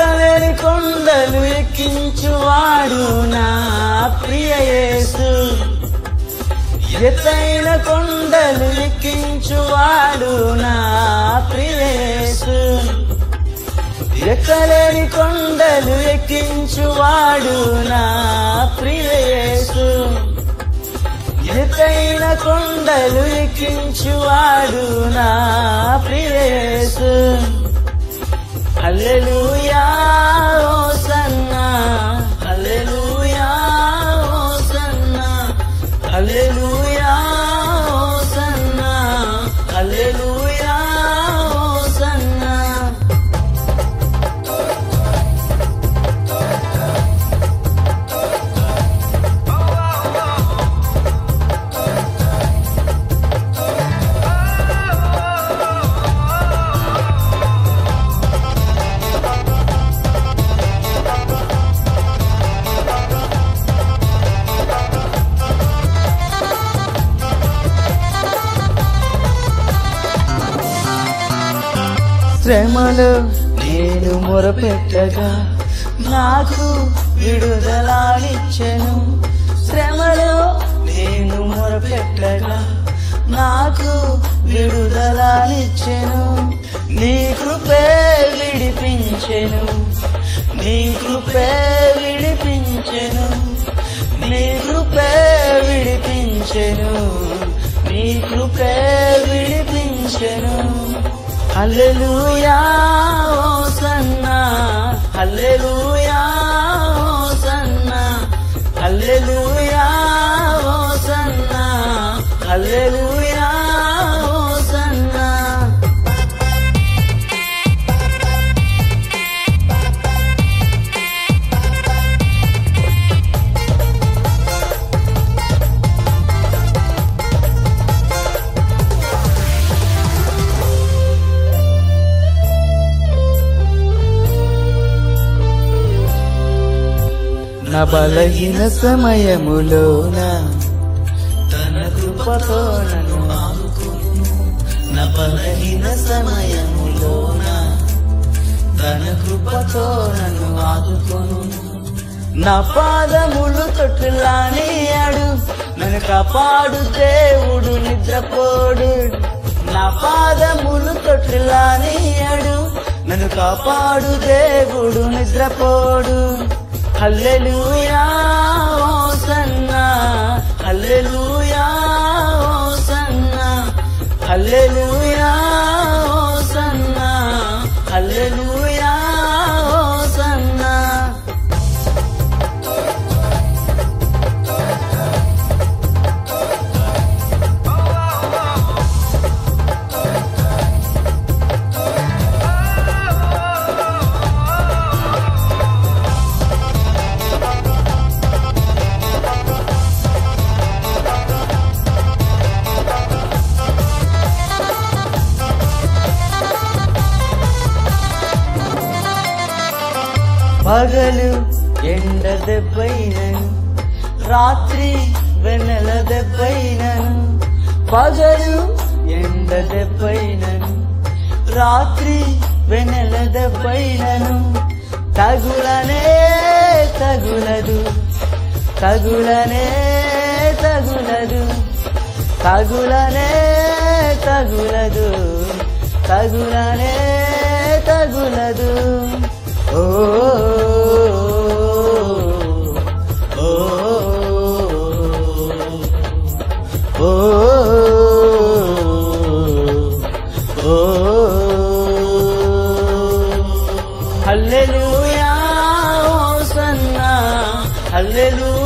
ఎక్కలేని కొండలు ఎక్కించువాడు నా ప్రియ యేసు ఎత్తైన కొండలు ఎక్కించువాడు నా ప్రియ యేసు ఎక్కలేని కొండలు ఎక్కించువాడు నా ప్రియ యేసు ఎత్తైన కొండలు ఎక్కించువాడు నా ప్రియ Yesu hallelujah hosanna hallelujah hosanna hallelujah hosanna hallelujah hosanna శ్రమలు నేను మొరపెట్టగా నాకు విడుదలానిచ్చెను శ్రమలో నేను మొరపెట్టగా నాకు విడుదలానిచ్చెను నీ కృపే విడిపించెను నీ కృపే విడిపించెను నీ కృపే విడిపించెను నీ కృపే విడిపించెను hallelujah hosanna hallelujah hosanna hallelujah hosanna hallelujah hosanna నా బలహీన సమయములోన తన కృపతో నన్ను ఆదుకును నా బలహీన సమయములోన తన కృపతో నన్ను ఆదుకొను నా పాదములు తొట్టులానియాడు నన్ను కాపాడు దేవుడు నిద్రపోడు నా పాదములు తొట్టులానియాడు నన్ను కాపాడు దేవుడు నిద్రపోడు hallelujah hosanna hallelujah hosanna hallelujah hosanna hallelujah hosanna పగలు ఎండ దెబ్బైనను రాత్రి వెన్నెల దెబ్బైనను పగలు ఎండ దెబ్బైనను రాత్రి వెన్నెల దెబ్బైనను తగులనే తగులదు తగులనే తగులదు తగులనే తగులదు తగులనే తగులదు ఓ ఓ ఓ ఓ హల్లెలూయా హోసన్నా హల్లెలూయా